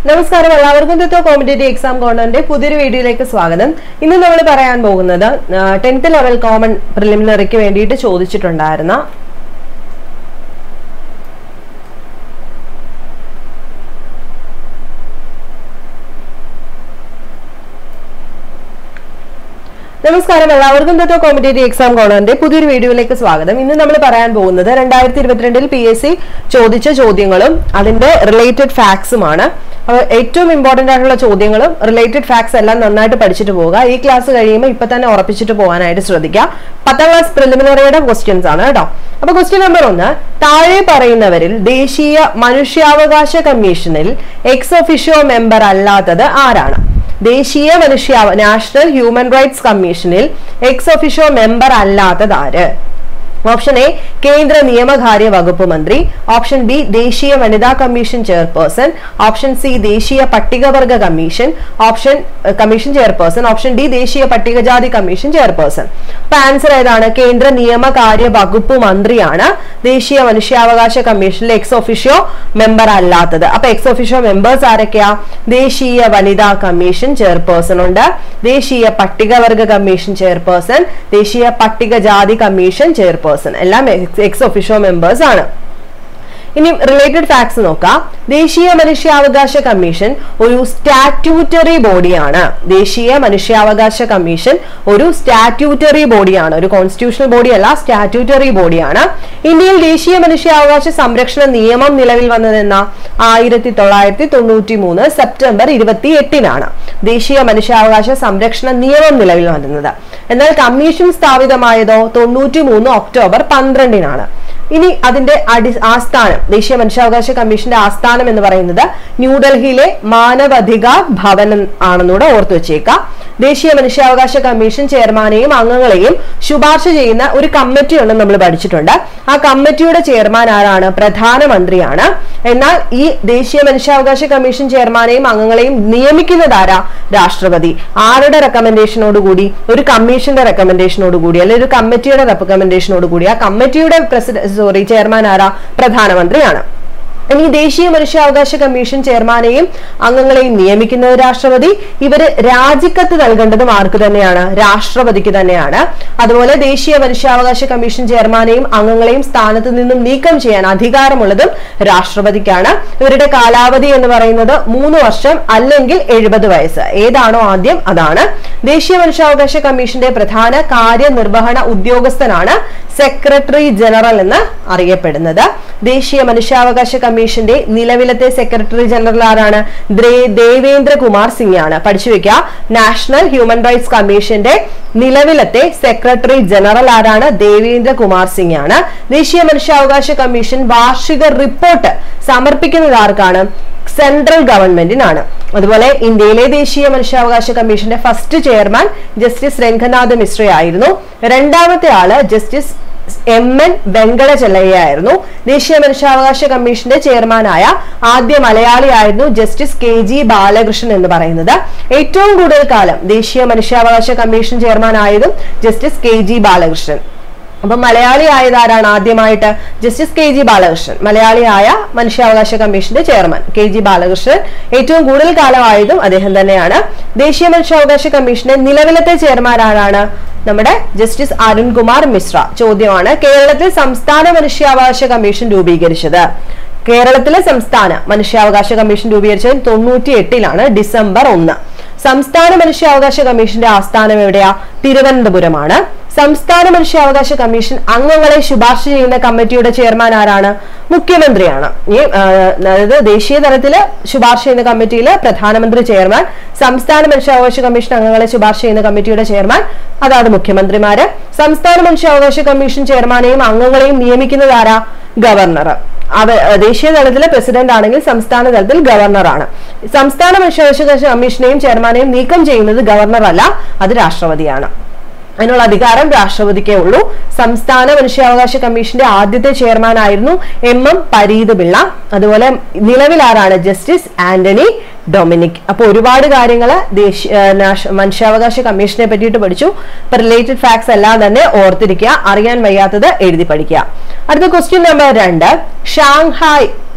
നമസ്കാരം എല്ലാവർക്കും തുത്തോ കോമ്പറ്റേറ്റീവ് എക്സാം കോമ്പറ്റേറ്റീവ് എക്സാം കോർണറിന്റെ പുതിയൊരു വീഡിയോയിലേക്ക് സ്വാഗതം ഇന്ന് നമ്മൾ പറയാൻ പോകുന്നത് ടെൻത്ത് ലെവൽ കോമൺ പ്രിലിമിനറിക്ക് വേണ്ടിയിട്ട് ചോദിച്ചിട്ടുണ്ടായിരുന്ന നമസ്കാരം എല്ലാവർക്കും തത്വ കോമ്പറ്റേറ്റീവ് എക്സാം കോണറിന്റെ പുതിയൊരു വീഡിയോയിലേക്ക് സ്വാഗതം ഇന്ന് നമ്മൾ പറയാൻ പോകുന്നത് രണ്ടായിരത്തി ഇരുപത്തിരണ്ടിൽ പി എസ് സി ചോദിച്ച ചോദ്യങ്ങളും അതിന്റെ റിലേറ്റഡ് ഫാക്ട്സുമാണ് അപ്പോൾ ഏറ്റവും ഇമ്പോർട്ടന്റ് ആയിട്ടുള്ള ചോദ്യങ്ങളും റിലേറ്റഡ് ഫാക്ട്സ് എല്ലാം നന്നായിട്ട് പഠിച്ചിട്ട് പോവുക ഈ ക്ലാസ് കഴിയുമ്പോൾ ഇപ്പൊ തന്നെ ഉറപ്പിച്ചിട്ട് പോകാനായിട്ട് ശ്രദ്ധിക്കുക പത്താം ക്ലാസ് പ്രിലിമിനറിയുടെ ക്വസ്റ്റ്യൻസ് ആണ് കേട്ടോ അപ്പൊ ക്വസ്റ്റ്യൻ നമ്പർ ഒന്ന് താഴെ പറയുന്നവരിൽ ദേശീയ മനുഷ്യാവകാശ കമ്മീഷനിൽ എക്സ് ഒഫീഷ്യോ മെമ്പർ അല്ലാത്തത് ആരാണ് ദേശീയ മനുഷ്യ നാഷണൽ ഹ്യൂമൻ റൈറ്റ്സ് കമ്മീഷനിൽ എക്സ് ഒഫീഷ്യോ മെമ്പർ അല്ലാത്തത് ആര് ഓപ്ഷൻ എ കേന്ദ്ര നിയമകാര്യ വകുപ്പ് മന്ത്രി ഓപ്ഷൻ ബി ദേശീയ വനിതാ കമ്മീഷൻ ചെയർപേഴ്സൺ ഓപ്ഷൻ സി ദേശീയ പട്ടികവർഗ commission option commission chairperson option D ദേശീയ പട്ടികജാതി കമ്മീഷൻ ചെയർപേഴ്സൺ അപ്പൊ ആൻസർ ഏതാണ് കേന്ദ്ര നിയമകാര്യ വകുപ്പ് മന്ത്രിയാണ് ദേശീയ മനുഷ്യാവകാശ കമ്മീഷനിലെ എക്സ് ഒഫീഷ്യോ മെമ്പർ അല്ലാത്തത് അപ്പൊ എക്സ് ഒഫീഷ്യോ മെമ്പേഴ്സ് ആരൊക്കെയാ ദേശീയ വനിതാ കമ്മീഷൻ ചെയർപേഴ്സൺ ഉണ്ട് ദേശീയ പട്ടികവർഗ കമ്മീഷൻ ചെയർപേഴ്സൺ ദേശീയ പട്ടികജാതി കമ്മീഷൻ ചെയർപേഴ്സൺ എല്ലാം എക്സ് ഒഫീഷ്യോ മെമ്പേഴ്സ് ആണ് ഇനി റിലേറ്റഡ് ഫാക്ട്സ് നോക്കാം ദേശീയ മനുഷ്യാവകാശ കമ്മീഷൻ ഒരു സ്റ്റാറ്റ്യൂട്ടറി ബോഡിയാണ് ദേശീയ മനുഷ്യാവകാശ കമ്മീഷൻ ഒരു സ്റ്റാറ്റ്യൂട്ടറി ബോഡിയാണ് ഒരു കോൺസ്റ്റിറ്റ്യൂഷണൽ ബോഡി അല്ല സ്റ്റാറ്റ്യൂട്ടറി ബോഡിയാണ് ഇന്ത്യയിൽ ദേശീയ മനുഷ്യാവകാശ സംരക്ഷണ നിയമം നിലവിൽ വന്നതെന്ന ആയിരത്തി തൊള്ളായിരത്തി തൊണ്ണൂറ്റി മൂന്ന് സെപ്റ്റംബർ ഇരുപത്തി എട്ടിനാണ് ദേശീയ മനുഷ്യാവകാശ സംരക്ഷണ നിയമം നിലവിൽ വന്നത് എന്നാൽ കമ്മീഷൻ സ്ഥാപിതമായതോ തൊണ്ണൂറ്റി മൂന്ന് ഒക്ടോബർ പന്ത്രണ്ടിനാണ് ഇനി അതിന്റെ അടി ആസ്ഥാനം ദേശീയ മനുഷ്യാവകാശ കമ്മീഷന്റെ ആസ്ഥാനം എന്ന് പറയുന്നത് ന്യൂഡൽഹിയിലെ മാനവാധികാർ ഭവൻ ആണെന്നൂടെ ഓർത്തു വെച്ചേക്കാം ദേശീയ മനുഷ്യാവകാശ കമ്മീഷൻ ചെയർമാനെയും അംഗങ്ങളെയും ശുപാർശ ചെയ്യുന്ന ഒരു കമ്മിറ്റി ഉണ്ടെന്ന് നമ്മൾ പഠിച്ചിട്ടുണ്ട് ആ കമ്മിറ്റിയുടെ ചെയർമാൻ ആരാണ് പ്രധാനമന്ത്രിയാണ് എന്നാൽ ഈ ദേശീയ മനുഷ്യാവകാശ കമ്മീഷൻ ചെയർമാനെയും അംഗങ്ങളെയും നിയമിക്കുന്നത് ആരാ രാഷ്ട്രപതി ആരുടെ റെക്കമെൻഡേഷനോട് കൂടി ഒരു കമ്മീഷന്റെ റെക്കമെൻഡേഷനോട് കൂടി അല്ലെങ്കിൽ ഒരു കമ്മിറ്റിയുടെ റെക്കമെൻഡേഷനോട് കൂടി ആ കമ്മിറ്റിയുടെ പ്രസിഡന്റ് സോറി ചെയർമാൻ ആരാ പ്രധാനമന്ത്രിയാണ് ഇനി ദേശീയ മനുഷ്യാവകാശ കമ്മീഷൻ ചെയർമാനെയും അംഗങ്ങളെയും നിയമിക്കുന്നത് രാഷ്ട്രപതി ഇവര് രാജിക്കത്ത് നൽകേണ്ടതും ആർക്ക് തന്നെയാണ് രാഷ്ട്രപതിക്ക് തന്നെയാണ് അതുപോലെ ദേശീയ മനുഷ്യാവകാശ കമ്മീഷൻ ചെയർമാനെയും അംഗങ്ങളെയും സ്ഥാനത്ത് നിന്നും നീക്കം ചെയ്യാൻ അധികാരമുള്ളതും രാഷ്ട്രപതിക്കാണ് ഇവരുടെ കാലാവധി എന്ന് പറയുന്നത് മൂന്ന് വർഷം അല്ലെങ്കിൽ എഴുപത് വയസ്സ് ഏതാണോ ആദ്യം അതാണ് ദേശീയ മനുഷ്യാവകാശ കമ്മീഷന്റെ പ്രധാന കാര്യനിർവഹണ ഉദ്യോഗസ്ഥനാണ് സെക്രട്ടറി ജനറൽ എന്ന് അറിയപ്പെടുന്നത് ദേശീയ മനുഷ്യാവകാശ കമ്മീഷന്റെ നിലവിലത്തെ സെക്രട്ടറി ജനറൽ ആരാണ് ദേവേന്ദ്ര കുമാർ സിംഗ് ആണ് പഠിച്ചു വെക്കുക നാഷണൽ ഹ്യൂമൻ റൈറ്റ്സ് കമ്മീഷന്റെ നിലവിലത്തെ സെക്രട്ടറി ജനറൽ ആരാണ് ദേവേന്ദ്ര കുമാർ സിംഗ് ആണ് ദേശീയ മനുഷ്യാവകാശ കമ്മീഷൻ വാർഷിക റിപ്പോർട്ട് സമർപ്പിക്കുന്നത് ആർക്കാണ് സെൻട്രൽ ഗവൺമെന്റിനാണ് അതുപോലെ ഇന്ത്യയിലെ ദേശീയ മനുഷ്യാവകാശ കമ്മീഷന്റെ first chairman justice Ranganath Mishra ആയിരുന്നു രണ്ടാമത്തെ ആള് ജസ്റ്റിസ് എം എൻ വെങ്കടചെല്ലയ്യായിരുന്നു ദേശീയ മനുഷ്യാവകാശ കമ്മീഷന്റെ ചെയർമാനായ ആദ്യ മലയാളിയായിരുന്നു ജസ്റ്റിസ് കെ ജി ബാലകൃഷ്ണൻ എന്ന് പറയുന്നത് ഏറ്റവും കൂടുതൽ കാലം ദേശീയ മനുഷ്യാവകാശ കമ്മീഷൻ ചെയർമാൻ ആയതും ജസ്റ്റിസ് കെ ജി ബാലകൃഷ്ണൻ അപ്പൊ മലയാളി ആയതാരാണ് ആദ്യമായിട്ട് ജസ്റ്റിസ് കെ ജി ബാലകൃഷ്ണൻ മലയാളിയായ മനുഷ്യാവകാശ കമ്മീഷന്റെ ചെയർമാൻ കെ ജി ബാലകൃഷ്ണൻ ഏറ്റവും കൂടുതൽ കാലമായതും അദ്ദേഹം തന്നെയാണ് ദേശീയ മനുഷ്യാവകാശ കമ്മീഷന്റെ നിലവിലത്തെ ചെയർമാൻ ആരാണ് നമ്മുടെ ജസ്റ്റിസ് അരുൺകുമാർ മിശ്ര ചോദ്യമാണ് കേരളത്തിൽ സംസ്ഥാന മനുഷ്യാവകാശ കമ്മീഷൻ രൂപീകരിച്ചത് കേരളത്തിലെ സംസ്ഥാന മനുഷ്യാവകാശ കമ്മീഷൻ രൂപീകരിച്ചത് തൊണ്ണൂറ്റി എട്ടിലാണ് ഡിസംബർ ഒന്ന് സംസ്ഥാന മനുഷ്യാവകാശ കമ്മീഷന്റെ ആസ്ഥാനം എവിടെയാ തിരുവനന്തപുരമാണ് സംസ്ഥാന മനുഷ്യാവകാശ കമ്മീഷൻ അംഗങ്ങളെ ശുപാർശ ചെയ്യുന്ന കമ്മിറ്റിയുടെ ചെയർമാൻ ആരാണ് മുഖ്യമന്ത്രിയാണ് ഈ അതായത് ദേശീയ തലത്തില് ശുപാർശ ചെയ്യുന്ന കമ്മിറ്റിയിൽ പ്രധാനമന്ത്രി ചെയർമാൻ സംസ്ഥാന മനുഷ്യാവകാശ കമ്മീഷൻ അംഗങ്ങളെ ശുപാർശ ചെയ്യുന്ന കമ്മിറ്റിയുടെ ചെയർമാൻ അതാണ് മുഖ്യമന്ത്രിമാര് സംസ്ഥാന മനുഷ്യാവകാശ കമ്മീഷൻ ചെയർമാനെയും അംഗങ്ങളെയും നിയമിക്കുന്നത് ആരാ ഗവർണർ അവ ദേശീയ തലത്തിലെ പ്രസിഡന്റ് ആണെങ്കിൽ സംസ്ഥാന തലത്തിൽ ഗവർണറാണ് സംസ്ഥാന മനുഷ്യാവകാശ കമ്മീഷനെയും ചെയർമാനെയും നീക്കം ചെയ്യുന്നത് ഗവർണർ അല്ല അത് രാഷ്ട്രപതിയാണ് അതിനുള്ള അധികാരം രാഷ്ട്രപതിക്കേ ഉള്ളൂ സംസ്ഥാന മനുഷ്യാവകാശ കമ്മീഷന്റെ ആദ്യത്തെ ചെയർമാൻ ആയിരുന്നു എം എം പരീത് പിള്ള അതുപോലെ നിലവിൽ ആരാണ് ജസ്റ്റിസ് ആന്റണി ഡൊമിനിക് അപ്പൊ ഒരുപാട് കാര്യങ്ങൾ ദേശീയ മനുഷ്യാവകാശ കമ്മീഷനെ പറ്റിയിട്ട് പഠിച്ചു ഇപ്പൊ റിലേറ്റഡ് ഫാക്ട്സ് എല്ലാം തന്നെ ഓർത്തിരിക്കുക അറിയാൻ വയ്യാത്തത് എഴുതി പഠിക്കുക അടുത്ത ക്വസ്റ്റ്യൻ നമ്പർ രണ്ട് ഷാങ്ഹായ്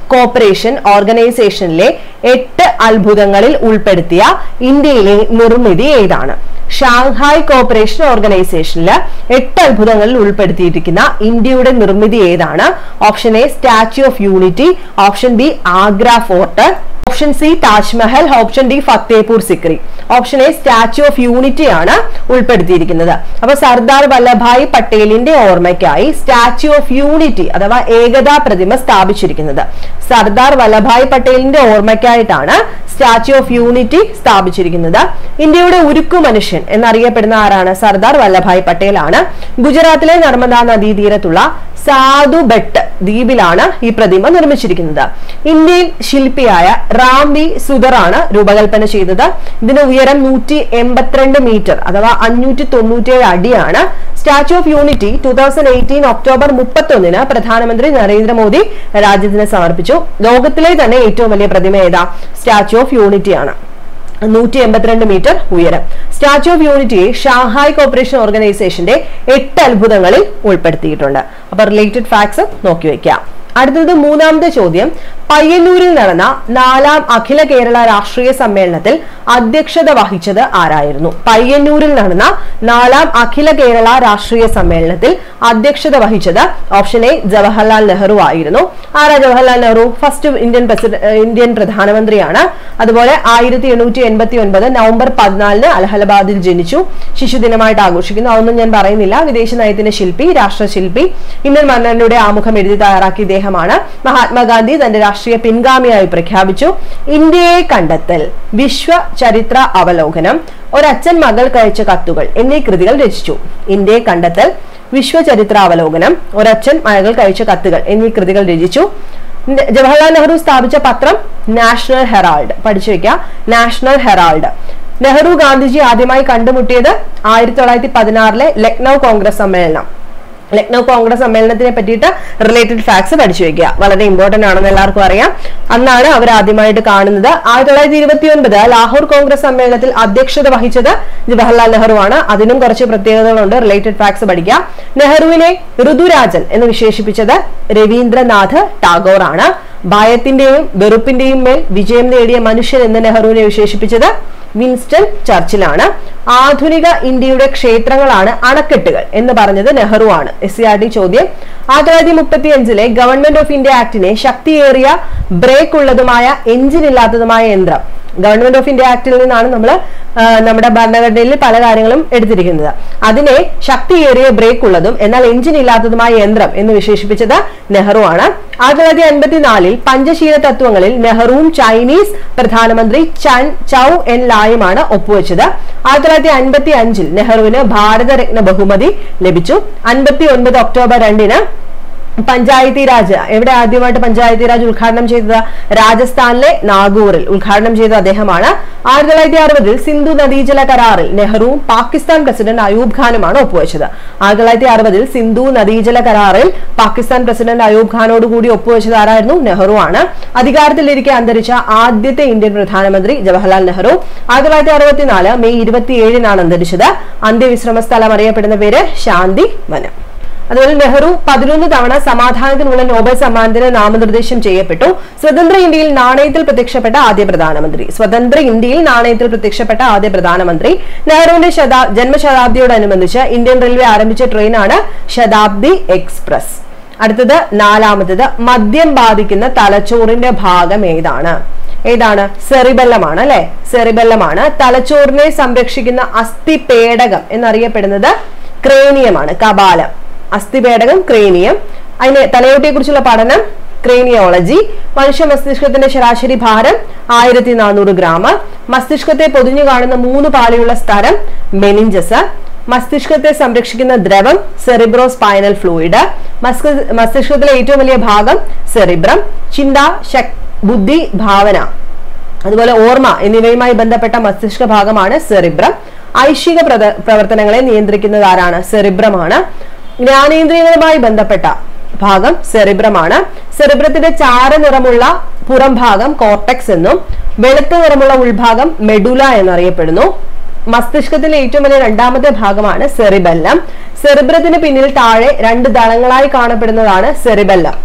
കോപ്പറേഷൻ ഓർഗനൈസേഷനിലെ എട്ട് അത്ഭുതങ്ങളിൽ ഉൾപ്പെടുത്തിയ ഇന്ത്യയിലെ നിർമ്മിതി ഏതാണ് ഷാങ്ഹായ് കോപ്പറേഷൻ ഓർഗനൈസേഷനിൽ എട്ട് അത്ഭുതങ്ങളിൽ ഉൾപ്പെടുത്തിയിരിക്കുന്ന ഇന്ത്യയുടെ നിർമ്മിതി ഏതാണ് option A Statue of Unity option B Agra Fort option C Taj Mahal option D Fatehpur Sikri option A Statue of Unity ആണ് ഉൾപ്പെടുത്തിയിരിക്കുന്നത് അപ്പൊ സർദാർ വല്ലഭായ് പട്ടേലിന്റെ ഓർമ്മയ്ക്കായി സ്റ്റാച്യു ഓഫ് യൂണിറ്റി അഥവാ ഏകതാ പ്രതിമ സ്ഥാപിച്ചിരിക്കുന്നത് സർദാർ വല്ലഭായ് പട്ടേലിന്റെ ഓർമ്മയ്ക്കായിട്ടാണ് സ്റ്റാച്യു ഓഫ് യൂണിറ്റി സ്ഥാപിച്ചിരിക്കുന്നത് ഇന്ത്യയുടെ ഉരുക്കു മനുഷ്യൻ എന്നറിയപ്പെടുന്ന ആരാണ് സർദാർ വല്ലഭായ് പട്ടേൽ ആണ് ഗുജറാത്തിലെ നർമ്മദാ നദീതീരത്തുള്ള സാധുബെട്ട് ദ്വീപിലാണ് ഈ പ്രതിമ നിർമ്മിച്ചിരിക്കുന്നത് ഇന്ത്യയിൽ ശില്പിയായ റാം ബി സുധറാണ് രൂപകൽപ്പന ചെയ്തത് ഇതിന്റെ ഉയരം നൂറ്റി എൺപത്തിരണ്ട് മീറ്റർ അഥവാ അഞ്ഞൂറ്റി തൊണ്ണൂറ്റിയേഴ് അടിയാണ് Statue of Unity two thousand eighteen October മുപ്പത്തൊന്നിന് പ്രധാനമന്ത്രി നരേന്ദ്രമോദി രാജ്യത്തിന് സമർപ്പിച്ചു ലോകത്തിലെ തന്നെ ഏറ്റവും വലിയ പ്രതിമ ഏതാ സ്റ്റാച്യു ഓഫ് യൂണിറ്റി ആണ് നൂറ്റി എൺപത്തിരണ്ട് മീറ്റർ ഉയരം സ്റ്റാച്യു ഓഫ് യൂണിറ്റിയെ ഷാങ്ഹായ് കോപ്പറേഷൻ ഓർഗനൈസേഷന്റെ എട്ട് അത്ഭുതങ്ങളിൽ ഉൾപ്പെടുത്തിയിട്ടുണ്ട് അപ്പൊ റിലേറ്റഡ് ഫാക്ട്സ് നോക്കി വെക്കാം അടുത്തത് മൂന്നാമത്തെ ചോദ്യം പയ്യന്നൂരിൽ നടന്ന നാലാം അഖില കേരള രാഷ്ട്രീയ സമ്മേളനത്തിൽ അധ്യക്ഷത വഹിച്ചത് ആരായിരുന്നു പയ്യന്നൂരിൽ നടന്ന നാലാം അഖില കേരള രാഷ്ട്രീയ സമ്മേളനത്തിൽ അധ്യക്ഷത വഹിച്ചത് ഓപ്ഷൻ എ ജവഹർലാൽ നെഹ്റു ആയിരുന്നു ആരാ Jawaharlal Nehru first Indian president Indian പ്രധാനമന്ത്രിയാണ് അതുപോലെ ആയിരത്തി എണ്ണൂറ്റി എൺപത്തി ഒൻപത് നവംബർ പതിനാലിന് അലഹബാദിൽ ജനിച്ചു ശിശുദിനമായിട്ട് ആഘോഷിക്കുന്നു അതൊന്നും ഞാൻ പറയുന്നില്ല വിദേശ നയത്തിന്റെ ശില്പി രാഷ്ട്രശില്പി ഇന്ത്യൻ മന്നരുടെ ആമുഖം എഴുതി തയ്യാറാക്കിയ ഇദ്ദേഹമാണ് മഹാത്മാഗാന്ധി തന്റെ രാഷ്ട്രീയ പിൻഗാമിയായി പ്രഖ്യാപിച്ചു ഇന്ത്യയെ കണ്ടെത്തൽ വിശ്വ ചരിത്ര അവലോകനം ഒരച്ഛൻ മകൾ കഴിച്ച കത്തുകൾ എന്നീ കൃതികൾ രചിച്ചു ഇന്ത്യയെ കണ്ടെത്തൽ വിശ്വചരിത്രാവലോകനം ഒരച്ഛൻ മകൾ കഴിച്ച കത്തുകൾ എന്നീ കൃതികൾ രചിച്ചു ജവഹർലാൽ നെഹ്റു സ്ഥാപിച്ച പത്രം നാഷണൽ ഹെറാൾഡ് പഠിച്ചു വെക്കുക നാഷണൽ ഹെറാൾഡ് നെഹ്റു ഗാന്ധിജി ആദ്യമായി കണ്ടുമുട്ടിയത് ആയിരത്തി തൊള്ളായിരത്തി പതിനാറിലെ ലക്നൗ കോൺഗ്രസ് സമ്മേളനം ലക്നൗ കോൺഗ്രസ് സമ്മേളനത്തിനെ പറ്റിയിട്ട് റിലേറ്റഡ് ഫാക്ട്സ് പഠിച്ചു വെക്കുക വളരെ ഇമ്പോർട്ടന്റ് ആണെന്ന് എല്ലാവർക്കും അറിയാം അന്നാണ് അവർ ആദ്യമായിട്ട് കാണുന്നത് ആയിരത്തി തൊള്ളായിരത്തി ഇരുപത്തി ഒൻപത് ലാഹോർ കോൺഗ്രസ് സമ്മേളനത്തിൽ അധ്യക്ഷത വഹിച്ചത് ജവഹർലാൽ നെഹ്റു ആണ് അതിനും കുറച്ച് പ്രത്യേകതകളുണ്ട് റിലേറ്റഡ് ഫാക്ട്സ് പഠിക്കാം നെഹ്റുവിനെ ഋതുരാജൻ എന്ന് വിശേഷിപ്പിച്ചത് രവീന്ദ്രനാഥ് ടാഗോർ ആണ് ഭയത്തിന്റെയും വെറുപ്പിന്റെയും മേൽ വിജയം നേടിയ മനുഷ്യൻ എന്ന് നെഹ്റുവിനെ വിശേഷിപ്പിച്ചത് വിൻസ്റ്റൺ ചർച്ചിലാണ് ആധുനിക ഇന്ത്യയുടെ ക്ഷേത്രങ്ങളാണ് അണക്കെട്ടുകൾ എന്ന് പറഞ്ഞത് നെഹ്റു ആണ് എസ് സി ആർ ടി ചോദ്യം ആയിരത്തി തൊള്ളായിരത്തി മുപ്പത്തി അഞ്ചിലെ ഗവൺമെന്റ് ഓഫ് ഇന്ത്യ ആക്ടിനെ ശക്തിയേറിയ ബ്രേക്ക് ഉള്ളതുമായ എഞ്ചിൻ ഇല്ലാത്തതുമായ യന്ത്രം ഗവൺമെന്റ് ഓഫ് ഇന്ത്യ ആക്ടിൽ നിന്നാണ് നമ്മൾ നമ്മുടെ ഭരണഘടനയിൽ പല കാര്യങ്ങളും എടുത്തിരിക്കുന്നത് അതിനെ ശക്തിയേറിയ ബ്രേക്ക് ഉള്ളതും എന്നാൽ എഞ്ചിൻ ഇല്ലാത്തതുമായ യന്ത്രം എന്ന് വിശേഷിപ്പിച്ചത് നെഹ്റു ആണ് ആയിരത്തി തൊള്ളായിരത്തി അൻപത്തിനാലിൽ പഞ്ചശീല തത്വങ്ങളിൽ നെഹ്റുവും ചൈനീസ് പ്രധാനമന്ത്രി ചൻ ചൌ എൻ ലായുമാണ് ഒപ്പുവെച്ചത് ആയിരത്തി തൊള്ളായിരത്തി അൻപത്തി അഞ്ചിൽ നെഹ്റുവിന് ഭാരതരത്ന ബഹുമതി ലഭിച്ചു അൻപത്തി ഒൻപത് ഒക്ടോബർ രണ്ടിന് പഞ്ചായത്തി രാജ് എവിടെ ആദ്യമായിട്ട് പഞ്ചായത്തി രാജ് ഉദ്ഘാടനം ചെയ്തത് രാജസ്ഥാനിലെ നാഗൂറിൽ ഉദ്ഘാടനം ചെയ്ത അദ്ദേഹമാണ് ആയിരത്തി തൊള്ളായിരത്തി അറുപതിൽ സിന്ധു നദീജല കരാറിൽ നെഹ്റുവും പാകിസ്ഥാൻ പ്രസിഡന്റ് അയൂബ് ഖാനുമാണ് ഒപ്പുവെച്ചത് ആയിരത്തി തൊള്ളായിരത്തി അറുപതിൽ സിന്ധു നദീജല കരാറിൽ പാകിസ്ഥാൻ പ്രസിഡന്റ് അയൂബ് ഖാനോട് കൂടി ഒപ്പുവെച്ചത് ആരായിരുന്നു നെഹ്റു ആണ് അധികാരത്തിലിരിക്കെ അന്തരിച്ച ആദ്യത്തെ ഇന്ത്യൻ പ്രധാനമന്ത്രി ജവഹർലാൽ നെഹ്റു ആയിരത്തി തൊള്ളായിരത്തി അറുപത്തിനാല് മെയ് ഇരുപത്തിയേഴിനാണ് അന്തരിച്ചത് അന്ത്യവിശ്രമ സ്ഥലം അറിയപ്പെടുന്ന പേര് ശാന്തി വനം അതുപോലെ നെഹ്റു പതിനൊന്ന് തവണ സമാധാനത്തിനുള്ള നോബൽ സമ്മാനത്തിന് നാമനിർദ്ദേശം ചെയ്യപ്പെട്ടു സ്വതന്ത്ര ഇന്ത്യയിൽ നാണയത്തിൽ പ്രത്യക്ഷപ്പെട്ട ആദ്യ പ്രധാനമന്ത്രി സ്വതന്ത്ര ഇന്ത്യയിൽ നാണയത്തിൽ പ്രത്യക്ഷപ്പെട്ട ആദ്യ പ്രധാനമന്ത്രി നെഹ്റുവിന്റെ ശതാ ജന്മശതാബ്ദിയോടനുബന്ധിച്ച് ഇന്ത്യൻ റെയിൽവേ ആരംഭിച്ച ട്രെയിനാണ് ശതാബ്ദി എക്സ്പ്രസ് അടുത്തത് നാലാമത്തത് മദ്യം ബാധിക്കുന്ന തലച്ചോറിന്റെ ഭാഗം ഏതാണ് ഏതാണ് സെറിബെല്ലമാണ് അല്ലെ സെറിബെല്ലമാണ് തലച്ചോറിനെ സംരക്ഷിക്കുന്ന അസ്ഥിപേടകം എന്നറിയപ്പെടുന്നത് ക്രേനിയമാണ് കപാലം അസ്ഥിപേടകം ക്രേനിയം അതിന് തലയോട്ടിയെ കുറിച്ചുള്ള പഠനം ക്രേനിയോളജി മനുഷ്യ മസ്തിഷ്കത്തിന്റെ ശരാശരി ഭാരം ആയിരത്തി നാനൂറ് ഗ്രാം മസ്തിഷ്കത്തെ പൊതിഞ്ഞു കാണുന്ന മൂന്ന് പാളിയുള്ള സ്ഥലം മെനിഞ്ചസ് മസ്തിഷ്കത്തെ സംരക്ഷിക്കുന്ന ദ്രവം സെറിബ്രോ സ്പൈനൽ ഫ്ലൂയിഡ് മസ്തിഷ്കത്തിലെ ഏറ്റവും വലിയ ഭാഗം സെറിബ്രം ചിന്ത ശക് ബുദ്ധി ഭാവന അതുപോലെ ഓർമ്മ എന്നിവയുമായി ബന്ധപ്പെട്ട മസ്തിഷ്ക ഭാഗമാണ് സെറിബ്രം ഐശിക പ്രവർത്തനങ്ങളെ നിയന്ത്രിക്കുന്നത് ആരാണ് സെറിബ്രമാണ് ജ്ഞാനേന്ദ്രിയങ്ങളുമായി ബന്ധപ്പെട്ട ഭാഗം സെറിബ്രമാണ് സെറിബ്രത്തിന്റെ ചാര നിറമുള്ള പുറം ഭാഗം കോർട്ടെക്സ് എന്നും വെളുത്ത നിറമുള്ള ഉൾഭാഗം മെഡുല എന്നറിയപ്പെടുന്നു മസ്തിഷ്കത്തിലെ ഏറ്റവും വലിയ രണ്ടാമത്തെ ഭാഗമാണ് സെറിബെല്ലം സെറിബ്രത്തിന് പിന്നിൽ താഴെ രണ്ട് ദളങ്ങളായി കാണപ്പെടുന്നതാണ് സെറിബെല്ലം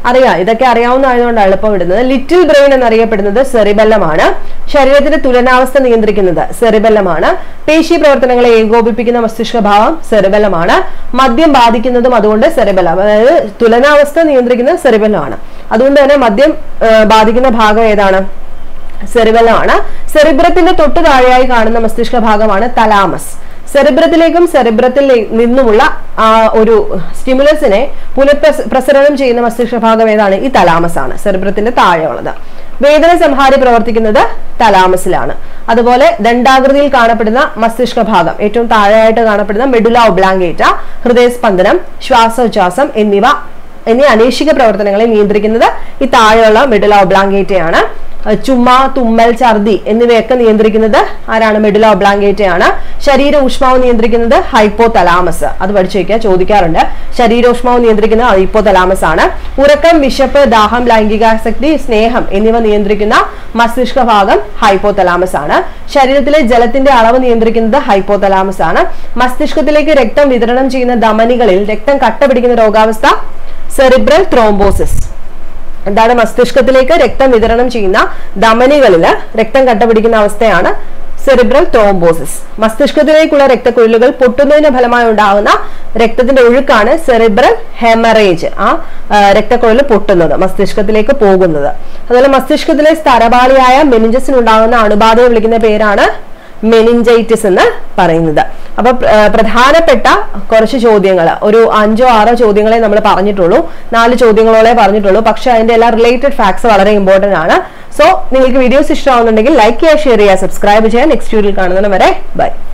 അറിയാം ഇതൊക്കെ അറിയാവുന്നതായതുകൊണ്ടാണ് എളുപ്പം വിടുന്നത് ലിറ്റിൽ ബ്രെയിൻ എന്നറിയപ്പെടുന്നത് സെറിബെല്ലമാണ് ശരീരത്തിന്റെ തുലനാവസ്ഥ നിയന്ത്രിക്കുന്നത് സെറിബെല്ലമാണ് പേശി പ്രവർത്തനങ്ങളെ ഏകോപിപ്പിക്കുന്ന മസ്തിഷ്ക ഭാവം സെറിബെല്ലമാണ് മദ്യം ബാധിക്കുന്നതും അതുകൊണ്ട് സെറിബെല്ലം അതായത് തുലനാവസ്ഥ നിയന്ത്രിക്കുന്നത് സെറിബെല്ലമാണ് അതുകൊണ്ട് തന്നെ മദ്യം ആ, ബാധിക്കുന്ന ഭാഗം ഏതാണ് സെറിബെല്ലമാണ് സെറിബ്രത്തിന്റെ തൊട്ടു താഴെയായി കാണുന്ന മസ്തിഷ്ക ഭാഗമാണ് തലാമസ് സെറിബ്രത്തിലേക്കും സെറിബ്രത്തിൽ നിന്നുമുള്ള ആ ഒരു സ്റ്റിമുലസിനെ പുനഃപ്രസരണം ചെയ്യുന്ന മസ്തിഷ്ക ഭാഗം ഏതാണ് ഈ തലാമസ് ആണ് സെറിബ്രത്തിന്റെ താഴെയുള്ളത് വേദന സംഹാരി പ്രവർത്തിക്കുന്നത് തലാമസിലാണ് അതുപോലെ ദണ്ഡാകൃതിയിൽ കാണപ്പെടുന്ന മസ്തിഷ്ക ഭാഗം ഏറ്റവും താഴെയായിട്ട് കാണപ്പെടുന്ന മെഡുല ഒബ്ലാങ്കേറ്റ ഹൃദയസ്പന്ദനം ശ്വാസോച്ഛ്വാസം എന്നിവ എന്നീ അനേഷിക പ്രവർത്തനങ്ങളെ നിയന്ത്രിക്കുന്നത് ഈ താഴെയുള്ള മെഡുല ഒബ്ലാങ്കേറ്റയാണ് അഹ് ചുമ തുമ്മൽ ഛർദി എന്നിവയൊക്കെ നിയന്ത്രിക്കുന്നത് ആരാണ് മെഡുല ഒബ്ലാങ്കേറ്റയാണ് ശരീര ഊഷ്മാവ് നിയന്ത്രിക്കുന്നത് ഹൈപ്പോ തലാമസ് അത് പഠിച്ചു വെക്കുക ചോദിക്കാറുണ്ട് ശരീരോഷ്മാവ് നിയന്ത്രിക്കുന്നത് ഹൈപ്പോ തലാമസ് ആണ് ഉറക്കം വിശപ്പ് ദാഹം ലൈംഗികാസക്തി സ്നേഹം എന്നിവ നിയന്ത്രിക്കുന്ന മസ്തിഷ്ക ഭാഗം ഹൈപ്പോ തലാമസ് ആണ് ശരീരത്തിലെ ജലത്തിന്റെ അളവ് നിയന്ത്രിക്കുന്നത് ഹൈപ്പോ തലാമസ് ആണ് മസ്തിഷ്കത്തിലേക്ക് രക്തം വിതരണം ചെയ്യുന്ന ധമനികളിൽ രക്തം കട്ട പിടിക്കുന്ന രോഗാവസ്ഥ സെറിബ്രൽ ത്രോംബോസിസ് എന്താണ് മസ്തിഷ്കത്തിലേക്ക് രക്തം വിതരണം ചെയ്യുന്ന ധമനികളിൽ രക്തം കട്ടപിടിക്കുന്ന അവസ്ഥയാണ് സെറിബ്രൽ ത്രോംബോസിസ് മസ്തിഷ്കത്തിലേക്കുള്ള രക്തക്കുഴലുകൾ പൊട്ടുന്നതിന് ഫലമായി ഉണ്ടാകുന്ന രക്തത്തിന്റെ ഒഴുക്കാണ് സെറിബ്രൽ ഹെമറേജ് ആ ആ, രക്തക്കുഴൽ പൊട്ടുന്നത് മസ്തിഷ്കത്തിലേക്ക് പോകുന്നത് അതുപോലെ മസ്തിഷ്കത്തിലെ സ്ഥരപാളിയായ മെനിഞ്ചസിനുണ്ടാകുന്ന അണുബാധയെ വിളിക്കുന്ന പേരാണ് മെനിഞ്ചൈറ്റിസ് എന്ന് പറയുന്നത് അപ്പൊ പ്ര- പ്രധാനപ്പെട്ട കുറച്ച് ചോദ്യങ്ങൾ ഒരു അഞ്ചോ ആറോ ചോദ്യങ്ങളെ നമ്മൾ പറഞ്ഞിട്ടുള്ളൂ നാല് ചോദ്യങ്ങളോളെ പറഞ്ഞിട്ടുള്ളൂ പക്ഷെ അതിന്റെ എല്ലാ റിലേറ്റഡ് ഫാക്ട്സ് വളരെ ഇമ്പോർട്ടന്റ് ആണ് സോ നിങ്ങൾക്ക് വീഡിയോസ് ഇഷ്ടമാവുന്നുണ്ടെങ്കിൽ ലൈക്ക് ചെയ്യുക ഷെയർ ചെയ്യുക സബ്സ്ക്രൈബ് ചെയ്യുക നെക്സ്റ്റ് വീഡിയോയിൽ കാണുന്നതിന് വരെ ബൈ